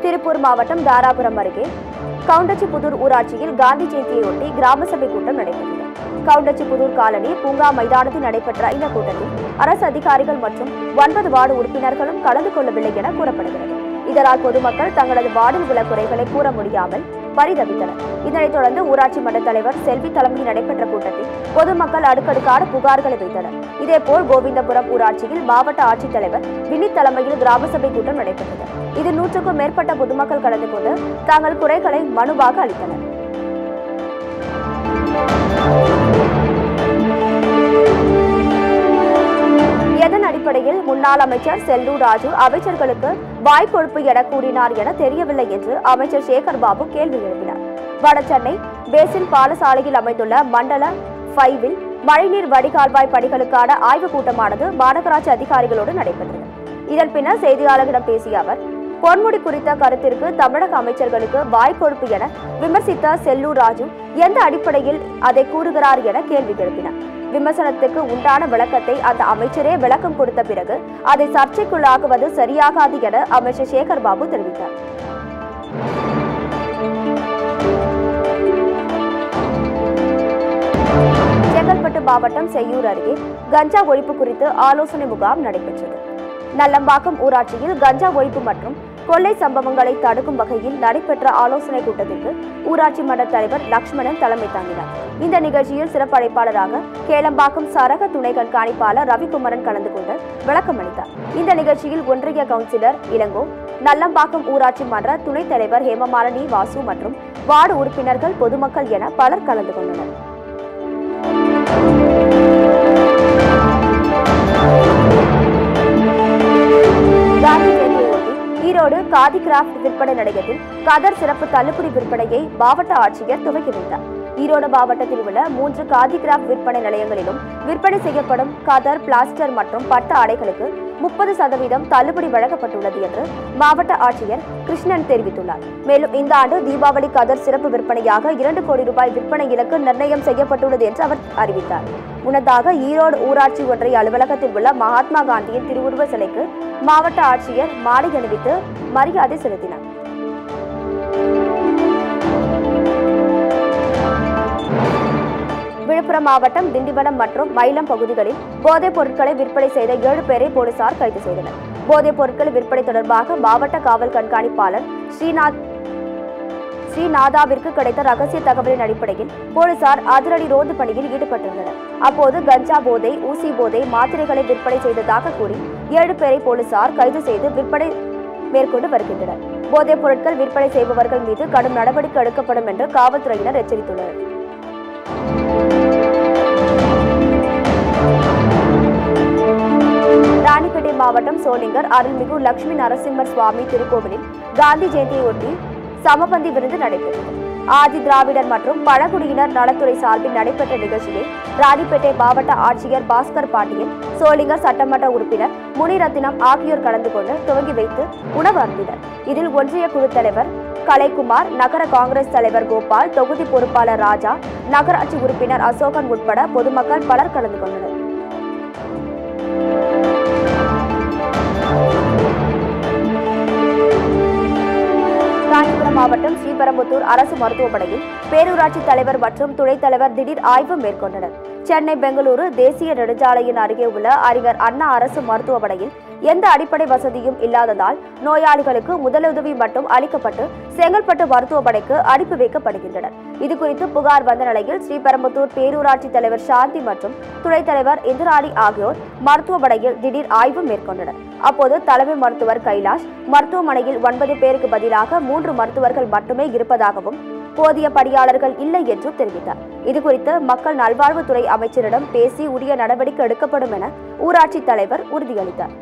திருப்பூர் மாவட்டம் தாராபுரம் அருகே கவுண்டச்சிபுதூர் ஊராட்சியில் காந்தி ஜெயந்தியையொட்டி கிராம சபை கூட்டம் நடைபெற்றது கவுண்டச்சிபுதூர் காலனி பூங்கா மைதானத்தில் நடைபெற்ற இந்த கூட்டத்தில் அரசு அதிகாரிகள் மற்றும் ஒன்பது வார்டு உறுப்பினர்களும் கலந்து கொள்ளவில்லை என கூறப்படுகிறது இதனால் பொதுமக்கள் தங்களது வார்டில் உள்ள குறைகளை கூற முடியாமல் பரிதவித்தனர் இதனைத் தொடர்ந்து ஊராட்சி மன்ற தலைவர் செல்வி தலைமையில் நடைபெற்ற கூட்டத்தில் பொதுமக்கள் அடுக்கடுக்கான புகார்களை வைத்தனர் இதேபோல் கோவிந்தபுரம் ஊராட்சியில் மாவட்ட ஆட்சித்தலைவர் வினித் தலைமையில் கிராம சபை கூட்டம் நடைபெற்றது இதில் நூற்றுக்கும் மேற்பட்ட பொதுமக்கள் கலந்து கொண்டு தங்கள் குறைகளை மனுவாக அளித்தனர் எதன் அடிப்படையில் முன்னாள் அமைச்சர் செல்லூர் ராஜு அமைச்சர்களுக்கு வாய்க்கொழுப்பு என கூறினார் என தெரியவில்லை என்று அமைச்சர் சேகர் பாபு கேள்வி எழுப்பினார் வடசென்னை பேசின் பாலசாலையில் அமைந்துள்ள மண்டல ஃபைவில் மழைநீர் வடிகால்வாய் பணிகளுக்கான ஆய்வுக் கூட்டமானது மாநகராட்சி அதிகாரிகளோடு நடைபெற்றது இதன் பின்னர் செய்தியாளர்களிடம் பேசிய அவர் பொன்முடி குறித்த கருத்திற்கு தமிழக அமைச்சர்களுக்கு வாய்க்கொழுப்பு என விமர்சித்த செல்லூர் ராஜு எந்த அடிப்படையில் அதை கூறுகிறார் என கேள்வி எழுப்பினார் விமர்சனத்துக்கு உண்டான விளக்கத்தை அந்த அமைச்சரே விளக்கம் கொடுத்த பிறகு அதை சர்ச்சைக்குள்ளாக்குவது சரியாகாது என அமைச்சர் சேகர் பாபு தெரிவித்தார் செங்கல்பட்டு மாவட்டம் செய்யூர் அருகே கஞ்சா ஒழிப்பு குறித்து ஆலோசனை முகாம் நடைபெற்றது நல்லம்பாக்கம் ஊராட்சியில் கஞ்சா ஒழிப்பு மற்றும் கொள்ளை சம்பவங்களை தடுக்கும் வகையில் நடைபெற்ற ஆலோசனை கூட்டத்திற்கு ஊராட்சி மன்ற தலைவர் லக்ஷ்மணன் தலைமை தாங்கினார் இந்த நிகழ்ச்சியில் சிறப்பு அழைப்பாளராக கேளம்பாக்கம் சரக துணை கண்காணிப்பாளர் ரவிக்குமரன் கலந்து கொண்டு விளக்கம் அளித்தார் இந்த நிகழ்ச்சியில் ஒன்றிய கவுன்சிலர் இளங்கோ நல்லம்பாக்கம் ஊராட்சி மன்ற துணைத் தலைவர் ஹேமமாலினி வாசு மற்றும் வார்டு உறுப்பினர்கள் பொதுமக்கள் என பலர் கலந்து கொண்டனர் காந்தி ஜெயந்தியையொட்டி ஈரோடு காதி கிராஃப்ட் விற்பனை நிலையத்தில் கதர் சிறப்பு தள்ளுபடி விற்பனையை மாவட்ட ஆட்சியர் துவக்கி வைத்தார் ஈரோடு மாவட்டத்தில் உள்ள மூன்று காதி கிராஃப்ட் விற்பனை நிலையங்களிலும் விற்பனை செய்யப்படும் கதர் பிளாஸ்டர் மற்றும் பட்டு ஆடைகளுக்கு முப்பது சதவீதம் தள்ளுபடி வழங்கப்பட்டுள்ளது என்று மாவட்ட ஆட்சியர் கிருஷ்ணன் தெரிவித்துள்ளார் மேலும் இந்த ஆண்டு தீபாவளி கதர் சிறப்பு விற்பனையாக இரண்டு கோடி ரூபாய் விற்பனை இலக்கு நிர்ணயம் செய்யப்பட்டுள்ளது என்று அவர் அறிவித்தார் முன்னதாக ஈரோடு ஊராட்சி ஒன்றிய அலுவலகத்தில் உள்ள மகாத்மா காந்தியின் திருவுருவ சிலைக்கு மாவட்ட ஆட்சியர் மாலை அணிவித்து மரியாதை செலுத்தினார் விழுப்புரம் மாவட்டம் திண்டிவனம் மற்றும் மயிலம் பகுதிகளில் போதைப் பொருட்களை விற்பனை செய்த ஏழு பேரை போலீசார் கைது செய்தனர் போதைப் பொருட்கள் விற்பனை தொடர்பாக மாவட்ட காவல் கண்காணிப்பாளர் ஸ்ரீநாத் ஸ்ரீநாதாவிற்கு கிடைத்த ரகசிய தகவலின் அடிப்படையில் போலீசார் அதிரடி ரோந்து பணியில் ஈடுபட்டிருந்தனர் அப்போது கஞ்சா போதை ஊசி போதை மாத்திரைகளை விற்பனை செய்ததாக கூறி ஏழு பேரை போலீசார் கைது செய்து விற்பனை மேற்கொண்டு வருகின்றனர் போதைப் பொருட்கள் விற்பனை செய்பவர்கள் மீது கடும் நடவடிக்கை எடுக்கப்படும் என்று காவல்துறையினர் எச்சரித்துள்ளனர் ராணிப்பேட்டை மாவட்டம் சோளிங்கர் அருள்மிகு லட்சுமி நரசிம்மர் சுவாமி திருக்கோவிலில் காந்தி ஜெயந்தியையொட்டி சமபந்தி விருந்து நடைபெற்றது ஆதி திராவிடர் மற்றும் பழங்குடியினர் நலத்துறை சார்பில் நடைபெற்ற நிகழ்ச்சியில் ராணிப்பேட்டை மாவட்ட ஆட்சியர் பாஸ்கர் பாட்டியன் சோளிங்கர் சட்டமன்ற உறுப்பினர் முனிரத்தினம் ஆகியோர் கலந்து கொண்டு துவங்கி வைத்து உணவு அருந்தினர் இதில் ஒன்றிய குழு தலைவர் கலைக்குமார் நகர காங்கிரஸ் தலைவர் கோபால் தொகுதி பொறுப்பாளர் ராஜா நகராட்சி உறுப்பினர் அசோகன் உட்பட பொதுமக்கள் பலர் கலந்து கொண்டனர் காஞ்சிபுரம் மாவட்டம் ஸ்ரீபெரும்புத்தூர் அரசு மருத்துவமனையில் பேரூராட்சி தலைவர் மற்றும் துணைத் தலைவர் திடீர் ஆய்வு மேற்கொண்டனர் சென்னை பெங்களூரு தேசிய நெடுஞ்சாலையின் அருகே உள்ள அறிஞர் அண்ணா அரசு மருத்துவமனையில் எந்த அடிப்படை வசதியும் இல்லாததால் நோயாளிகளுக்கு முதலுதவி மட்டும் அளிக்கப்பட்டு செங்கல்பட்டு மருத்துவமனைக்கு அனுப்பி வைக்கப்படுகின்றனர் இதுகுறித்து புகார் வந்த நிலையில் ஸ்ரீபெரும்புத்தூர் பேரூராட்சி தலைவர் சாந்தி மற்றும் துணைத் தலைவர் இந்திராணி ஆகியோர் மருத்துவமனையில் திடீர் ஆய்வு மேற்கொண்டனர் அப்போது தலைமை மருத்துவர் கைலாஷ் மருத்துவமனையில் ஒன்பது பேருக்கு பதிலாக மூன்று மருத்துவர்கள் மட்டுமே இருப்பதாகவும் போதிய பணியாளர்கள் இல்லை என்றும் தெரிவித்தார் இதுகுறித்து மக்கள் நல்வாழ்வுத்துறை அமைச்சரிடம் பேசி உரிய நடவடிக்கை எடுக்கப்படும் என ஊராட்சி தலைவர் உறுதியளித்தார்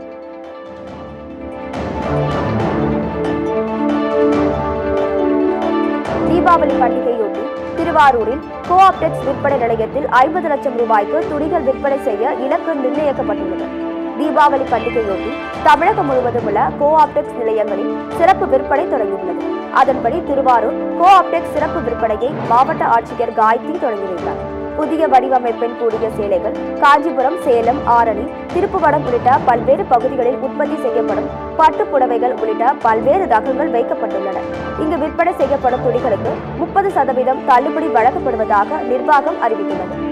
தீபாவளி பண்டிகையொட்டி திருவாரூரில் கோஆப்டெக்ஸ் விற்பனை நிலையத்தில் ஐம்பது லட்சம் ரூபாய்க்கு துணிகள் விற்பனை செய்ய இலக்கு நிர்ணயிக்கப்பட்டுள்ளது தீபாவளி பண்டிகையொட்டி தமிழகம் முழுவதும் உள்ள கோஆப்டெக்ஸ் நிலையங்களில் சிறப்பு விற்பனை தொடங்கியுள்ளது அதன்படி திருவாரூர் கோஆப்டெக்ஸ் சிறப்பு விற்பனையை மாவட்ட ஆட்சியர் காயத்ரி தொடங்கி வைத்தார் புதிய வடிவமைப்பின் கூடிய சேலைகள் காஞ்சிபுரம் சேலம் ஆரணி திருப்புவனம் உள்ளிட்ட பல்வேறு பகுதிகளில் உற்பத்தி செய்யப்படும் பட்டு புடவைகள் உள்ளிட்ட பல்வேறு ரகங்கள் வைக்கப்பட்டுள்ளன இங்கு விற்பனை செய்யப்படும் துணிகளுக்கு முப்பது சதவீதம் தள்ளுபடி வழங்கப்படுவதாக நிர்வாகம் அறிவித்துள்ளது